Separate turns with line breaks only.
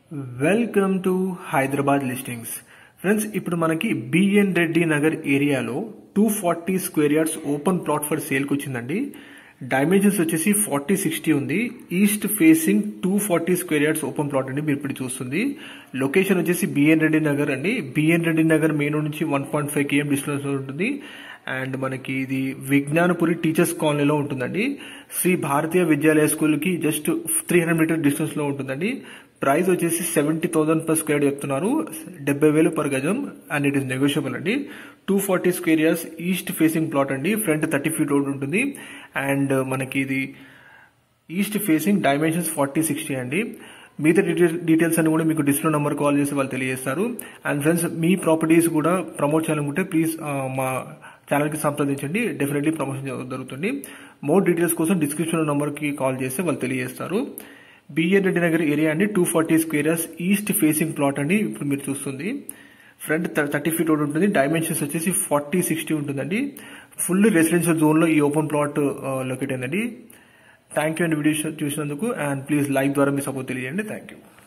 welcome to Hyderabad listings friends ఇప్పుడు మనకి BN Reddy Nagar ఏరియాలో two forty square yards open plot for సేల్కి వచ్చిందండి డైమెన్షన్స్ వచ్చేసి ఫార్టీ సిక్స్టీ ఉంది east facing two forty square yards open plot అండి మీరు ఇప్పుడు చూస్తుంది లొకేషన్ వచ్చేసి బిఎన్ రెడ్డి నగర్ అండి BN Reddy Nagar main road నుంచి one point five km distance ఉంటుంది అండ్ మనకి ఇది విజ్ఞానపురి టీచర్స్ కాలనీలో ఉంటుందండి శ్రీ భారతీయ విద్యాలయ స్కూల్కి జస్ట్ త్రీ హండ్రెడ్ మీటర్ డిస్టెన్స్లో ఉంటుందండి ప్రైస్ వచ్చేసి సెవెంటీ థౌసండ్ పర్ స్క్వేర్ చెప్తున్నారు డెబ్బై వేలు పర్ గజం అండ్ ఇట్ ఇస్ నెగోషియబుల్ అండి two forty square yards east facing plot అండి ఫ్రంట్ థర్టీ ఫీట్ రోడ్ ఉంటుంది అండ్ మనకి ఇది east facing dimensions forty sixty అండి మిగతా డీటెయిల్స్ డీటెయిల్స్ అని కూడా మీకు డిస్ప్లే నెంబర్ కాల్ చేసి వాళ్ళు తెలియజేస్తారు అండ్ ఫ్రెండ్స్ మీ ప్రాపర్టీస్ కూడా ప్రమోట్ చేయాలనుకుంటే ప్లీజ్ మా ఛానల్కి సంప్రదించండి డెఫినెట్లీ ప్రమోషన్ జరుగుతుంది మోర్ డీటెయిల్స్ కోసం డిస్క్రిప్షన్ నెంబర్కి కాల్ చేస్తే వాళ్ళు తెలియజేస్తారు బిఎన్ రెడ్డి నగర్ ఏరియా అండి two forty squares east facing plot అండి ఇప్పుడు మీరు చూస్తుంది ఫ్రంట్ థర్టీ ఫీట్ రోడ్ ఉంటుంది డైమెన్షన్స్ వచ్చేసి ఫార్టీ సిక్స్టీ ఉంటుందండి ఫుల్ రెసిడెన్షియల్ జోన్లో ఈ ఓపెన్ ప్లాట్ లొకేట్ అయిందండి థ్యాంక్ యూ అండి వీడియో చూసినందుకు అండ్ ప్లీజ్ లైక్ ద్వారా మీ సపోర్ట్ తెలియజేయండి థ్యాంక్ యూ